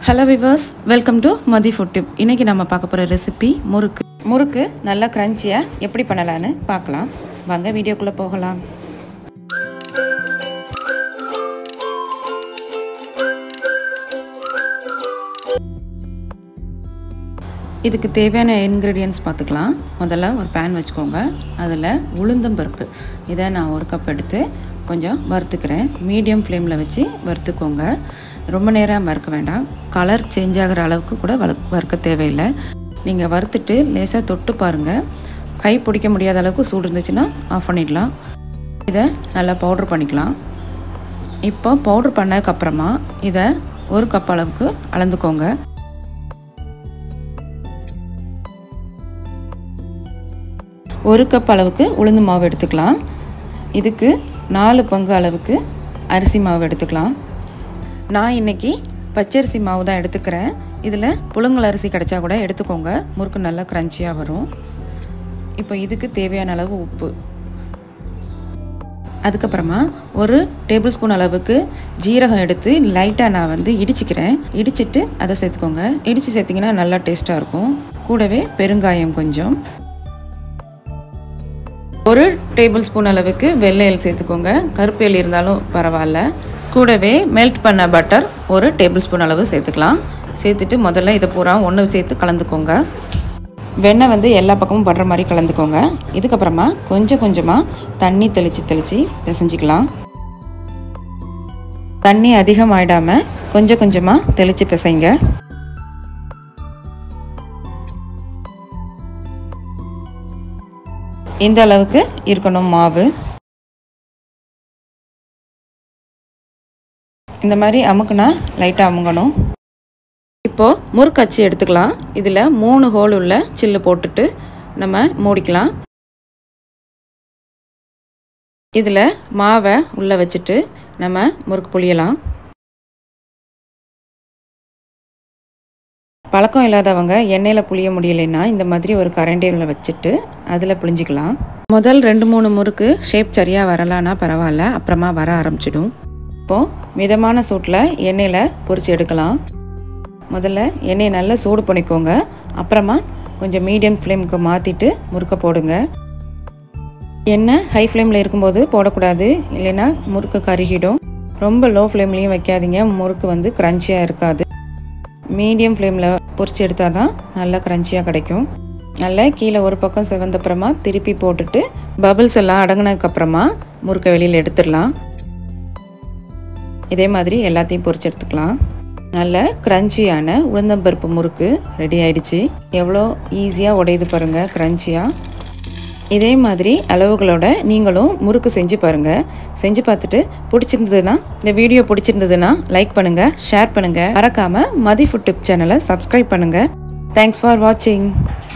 hello viewers welcome to Mathi food tip இன்றைக்கி நம்ம பார்க்க போகிற ரெசிபி முறுக்கு முறுக்கு நல்லா க்ரன்ச்சியாக எப்படி பண்ணலான்னு பார்க்கலாம் வாங்க வீடியோக்குள்ளே போகலாம் இதுக்கு தேவையான இன்க்ரீடியன்ஸ் பார்த்துக்கலாம் முதல்ல ஒரு பேன் வச்சுக்கோங்க அதில் உளுந்தம்பருப்பு இதை நான் ஒரு கப் எடுத்து கொஞ்சம் வறுத்துக்கிறேன் மீடியம் ஃப்ளேமில் வச்சு வறுத்துக்கோங்க ரொம்ப நேரம் வறுக்க வேண்டாம் கலர் சேஞ்ச் ஆகிற அளவுக்கு கூட வள வறுக்க தேவையில்லை நீங்கள் வறுத்துட்டு லேசாக தொட்டு பாருங்கள் கை பிடிக்க முடியாத அளவுக்கு சூடு இருந்துச்சுன்னா ஆஃப் பண்ணிடலாம் இதை நல்லா பவுட்ரு பண்ணிக்கலாம் இப்போ பவுட்ரு பண்ணதுக்கப்புறமா இதை ஒரு கப் அளவுக்கு அளந்துக்கோங்க ஒரு கப் அளவுக்கு உளுந்து மாவு எடுத்துக்கலாம் இதுக்கு நாலு பங்கு அளவுக்கு அரிசி மாவு எடுத்துக்கலாம் நான் இன்றைக்கி பச்சரிசி மாவு தான் எடுத்துக்கிறேன் இதில் புழுங்கல் அரிசி கிடச்சா கூட எடுத்துக்கோங்க முறுக்கு நல்லா க்ரன்ச்சியாக வரும் இப்போ இதுக்கு தேவையான அளவு உப்பு அதுக்கப்புறமா ஒரு டேபிள் ஸ்பூன் அளவுக்கு ஜீரகம் எடுத்து லைட்டாக நான் வந்து இடிச்சிக்கிறேன் இடிச்சிட்டு அதை சேர்த்துக்கோங்க இடித்து சேர்த்திங்கன்னா நல்லா டேஸ்ட்டாக இருக்கும் கூடவே பெருங்காயம் கொஞ்சம் ஒரு டேபிள் ஸ்பூன் அளவுக்கு வெள்ளை எள் சேர்த்துக்கோங்க கருப்பு எள் இருந்தாலும் பரவாயில்ல கூடவே மெல்ட் பண்ண பட்டர் ஒரு டேபிள் ஸ்பூன் அளவு சேர்த்துக்கலாம் சேர்த்துட்டு முதல்ல இதை பூரா ஒன்று சேர்த்து கலந்துக்கோங்க வெண்ணெய் வந்து எல்லா பக்கமும் படுற மாதிரி கலந்துக்கோங்க இதுக்கப்புறமா கொஞ்சம் கொஞ்சமாக தண்ணி தெளித்து தெளித்து பிசைஞ்சிக்கலாம் தண்ணி அதிகமாகிடாமல் கொஞ்சம் கொஞ்சமாக தெளித்து பிசைங்க இந்த அளவுக்கு இருக்கணும் மாவு இந்த மாதிரி அமுக்குனா லைட்டாக அமுங்கணும் இப்போது முறுக்கச்சி எடுத்துக்கலாம் இதில் மூணு ஹோல் உள்ள சில்லு போட்டுட்டு நம்ம மூடிக்கலாம் இதில் மாவை உள்ளே வச்சுட்டு நம்ம முறுக்கு புளியலாம் பழக்கம் இல்லாதவங்க எண்ணெயில் புளிய முடியலைன்னா இந்த மாதிரி ஒரு கரண்டியில் வச்சுட்டு அதில் புளிஞ்சிக்கலாம் முதல் ரெண்டு மூணு முறுக்கு ஷேப் சரியாக வரலான்னா பரவாயில்ல அப்புறமா வர ஆரம்பிச்சிடும் இப்போது மிதமான சூட்டில் எண்ணெயில் பொரித்து எடுக்கலாம் முதல்ல எண்ணெயை நல்லா சூடு பண்ணிக்கோங்க அப்புறமா கொஞ்சம் மீடியம் ஃப்ளேமுக்கு மாற்றிட்டு முறுக்க போடுங்க எண்ணெய் ஹை ஃப்ளேமில் இருக்கும்போது போடக்கூடாது இல்லைன்னா முறுக்கு கருகிடும் ரொம்ப லோ ஃப்ளேம்லேயும் வைக்காதீங்க முறுக்கு வந்து க்ரன்ச்சியாக இருக்காது மீடியம் ஃப்ளேமில் பொரிச்சு எடுத்தால் தான் நல்லா க்ரன்ச்சியாக கிடைக்கும் நல்லா கீழே ஒரு பக்கம் செவந்தப்புறமா திருப்பி போட்டுட்டு பபிள்ஸ் எல்லாம் அடங்கினதுக்கப்புறமா முறுக்கை வெளியில் எடுத்துடலாம் இதே மாதிரி எல்லாத்தையும் பொரிச்சு எடுத்துக்கலாம் நல்ல க்ரன்ச்சியான உளுந்தம்பருப்பு முறுக்கு ரெடி ஆயிடுச்சு எவ்வளோ ஈஸியாக உடையுது பாருங்கள் க்ரன்ச்சியாக இதே மாதிரி அளவுகளோட நீங்களும் முறுக்கு செஞ்சு பாருங்கள் செஞ்சு பார்த்துட்டு பிடிச்சிருந்ததுன்னா இந்த வீடியோ பிடிச்சிருந்ததுன்னா லைக் பண்ணுங்கள் ஷேர் பண்ணுங்கள் மறக்காமல் மதி ஃபுட் டிப் சேனலை சப்ஸ்கிரைப் பண்ணுங்கள் தேங்க்ஸ் ஃபார் வாட்சிங்